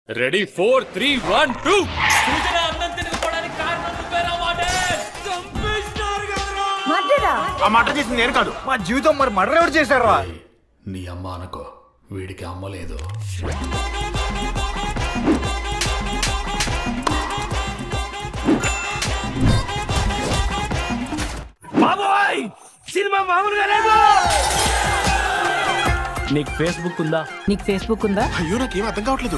Ready four three one two ఆ మాట చేసింది నేను కాదు మా జీవితం మరి మర్డర్ ఎవరు చేశారా నీ అమ్మ అనుకో వీడికి అమ్మ లేదు బాబోయ్ సినిమా మామూలుగా లేదు నీకు ఫేస్బుక్ ఉందా నీకు ఫేస్బుక్ ఉందా అయ్యో నాకేం అర్థం కావట్లేదు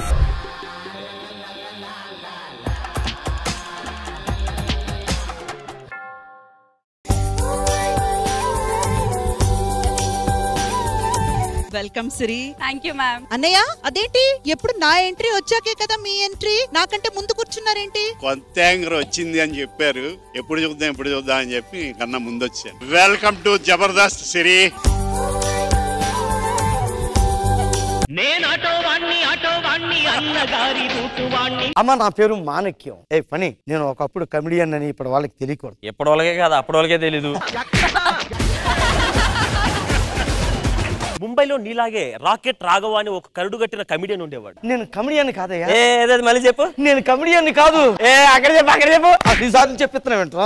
welcome Siri thank you ma'am అన్నయ్య అదేంటి ఎప్పుడు నా ఎంట్రీ వచ్చాకే కదా మీ ఎంట్రీ నాకంటే ముందు కూర్చున్నారేంటి కొత్త యాంగర్ వచ్చింది అని చెప్పారు ఎప్పుడు చూద్దాం ఎప్పుడు చూద్దాం అని చెప్పి కన్నా ముందు వచ్చాను వెల్కమ్ టు జబర్దస్త్ సిరి అమ్మ నా పేరు మాణిక్యం ఏ పని నేను ఒకప్పుడు కమిడియన్ అని ఇప్పుడు వాళ్ళకి తెలియకూడదు ఎప్పటి వాళ్ళకే కాదు అప్పటి వాళ్ళకే తెలీదు ముంబైలో నీలాగే రాకెట్ రాఘవ అని ఒక కరుడు కట్టిన కమిడియన్ ఉండేవాడు నేను కమిడియన్ కాదయ్యా ఏ ఏదది మళ్ళీ చెప్పు నేను కమిడియన్ కాదు ఏ అక్కడ చెప్పు అక్కడ చెప్పు అది చెప్పిస్తున్నా వెంటరా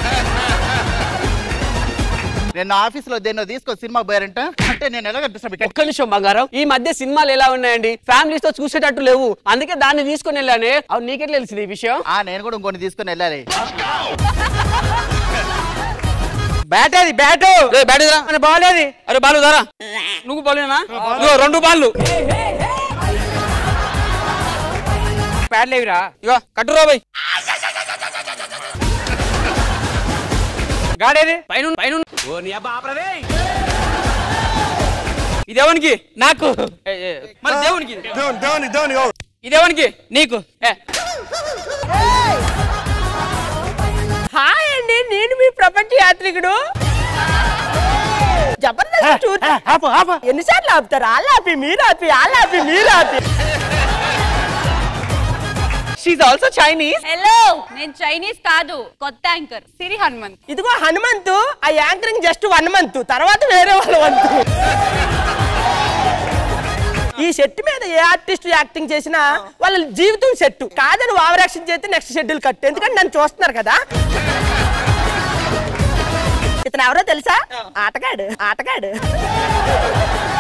నేను ఆఫీస్ లో దేన్నో తీసుకొని సినిమా పోయారంట అంటే నేను ఎలాగ డిస్టర్బ్ ఒక్క నిమిషం బంగారం ఈ మధ్య సినిమాలు ఎలా ఉన్నాయండి ఫ్యామిలీస్ తో చూసేటట్టు లేవు అందుకే దాన్ని తీసుకొని వెళ్ళానే అవును నీకెట్లా తెలిసింది ఈ విషయం ఆ నేను కూడా ఇంకొని తీసుకొని వెళ్ళాలి బ్యాట్ అది బ్యాట్ బ్యాట్ అని బాగాలేదు అరే బాలు దారా నువ్వు బాలేనా ఇదిగో రెండు బాళ్ళు బ్యాట్ లేవిరా ఇగో కట్టురా బై గాడేది పైన పైన ఓ నీ అబ్బా ఆపరదే ఇది ఎవరికి నాకు ఏ, ఏ, మరి దేవునికి ఇది. దేవుని దేవుని ఇది ఎవరికి నీకు ఏ. హాయ్ అండి నేను మీ ప్రపంచ యాత్రికుడు జబర్దస్త్ చూడ- ఎన్నిసార్లు ఆపుతారు వాళ్ళు ఆపి మీరు ఆపి వాళ్ళు ఆపి మీరు ఆపి షీఈ్ ఆల్సో చైనీస్ హలో నేను చైనీస్ కాదు కొత్త యాంకర్ సిరి హనుమంత్ ఇదిగో హనుమంతు ఆ యాంకరింగ్ జస్ట్ వన్ మంత్ తర్వాత వేరే వాళ్ళ వంతు ఈ సెట్ మీద ఏ ఆర్టిస్ట్ యాక్టింగ్ చేసినా వాళ్ళ జీవితం సెట్ కాదని ఓవర్ యాక్షన్ చేస్తే నెక్స్ట్ షెడ్యూల్ కట్ ఎందుకంటే నన్ను చూస్తున్నారు కదా ఇతను ఎవరో తెలుసా ఆటగాడు ఆటగాడు